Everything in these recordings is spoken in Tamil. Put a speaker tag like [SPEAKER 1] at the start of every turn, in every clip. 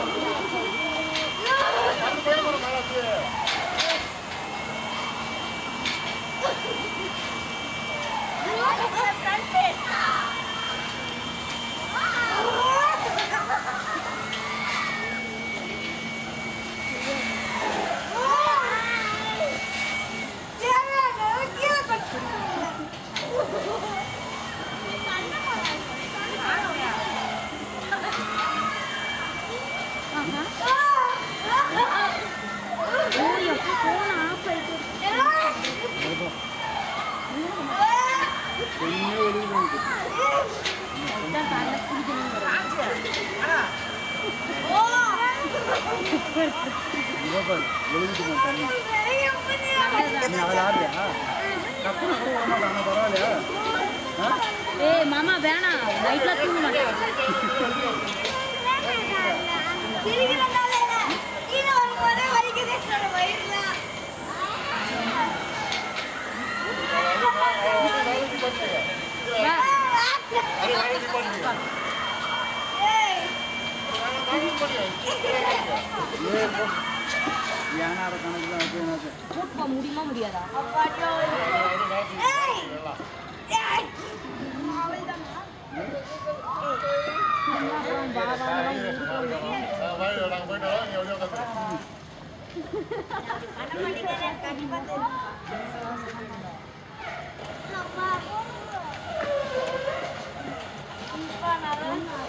[SPEAKER 1] ஏய் மாமா வேணாம் நைட்ல தூங்க மாட்டேன்
[SPEAKER 2] சிரிக்கிறதால இல்ல. கீழே வரும்போதே வலிக்குது என்னோட வயிறுல. ஏய்,
[SPEAKER 1] கூட்டு போக முடியுமா முடியாதா
[SPEAKER 2] அப்பாடியோ. ஏய், ஏய். அண்ணன் கண்டிப்பா தெரியும். அப்பா. அப்பா, நல்லா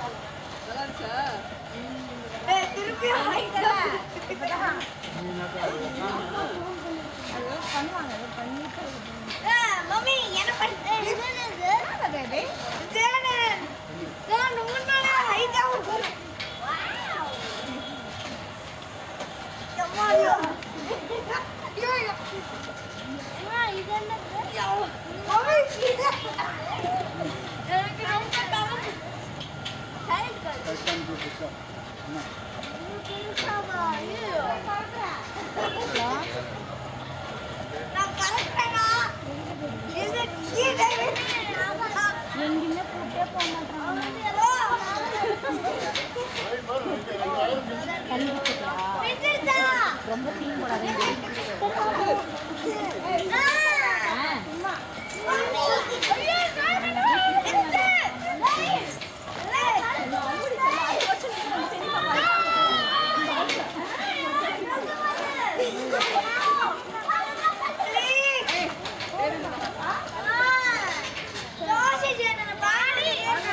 [SPEAKER 2] ஏய், திருப்பி வாங்கிட்டா. ஏய், மம்மி என்ன பண்ண ஜேனன். நான் முன்னாலே height ஆ ஒரு- எம்மாடியோ. ஐயோ, ஐயோ. ஐயோ, மம்மி, இது. எனக்கு ரொம்ப தவறு. ஐயோ. நான் கலக்கிறேனா? இது கீழே
[SPEAKER 1] எங்கேயுமே கூட்டே போக மாட்டாங்க தண்ணி குடிச்சிட்டா
[SPEAKER 2] விட்டுருச்சா?
[SPEAKER 1] ரொம்ப தீ போடாது
[SPEAKER 2] ஆ. மம்மி. ஐயோ, நான் விட்டு. ஏய். Please. தோசை செய்யணும் பாடி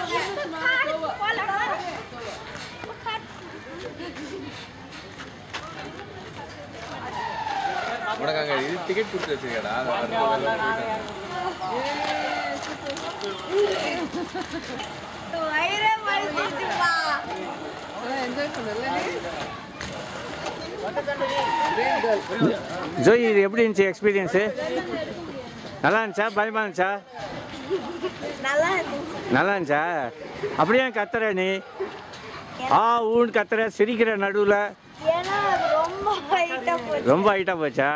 [SPEAKER 3] உனக்கு அங்கே இது டிக்கெட் கொடுத்து வச்சிருக்கடா அதை வரும்போது எல்லாம் போயிட்டு
[SPEAKER 2] வயிறே வலிச்சிச்சுப்பா
[SPEAKER 4] ஜோய் இது எப்படி இருந்துச்சு எக்ஸ்பீரியன்ஸு நல்லா இருந்துச்சா பயமா இருந்துச்சா
[SPEAKER 2] நல்லா இருந்துச்சு
[SPEAKER 4] நல்லா இருந்துச்சா அப்படியே கத்துற நீ ஆ ஊன்னு கத்துற சிரிக்கிற நடுவில்
[SPEAKER 2] ஏன்னா அது ரொம்ப ஹைட்டா போச்சு
[SPEAKER 4] ரொம்ப ஹைட்டாக போச்சா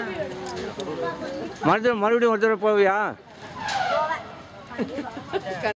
[SPEAKER 4] மறுபடியும் மறுபடியும் ஒரு தடவை போவியா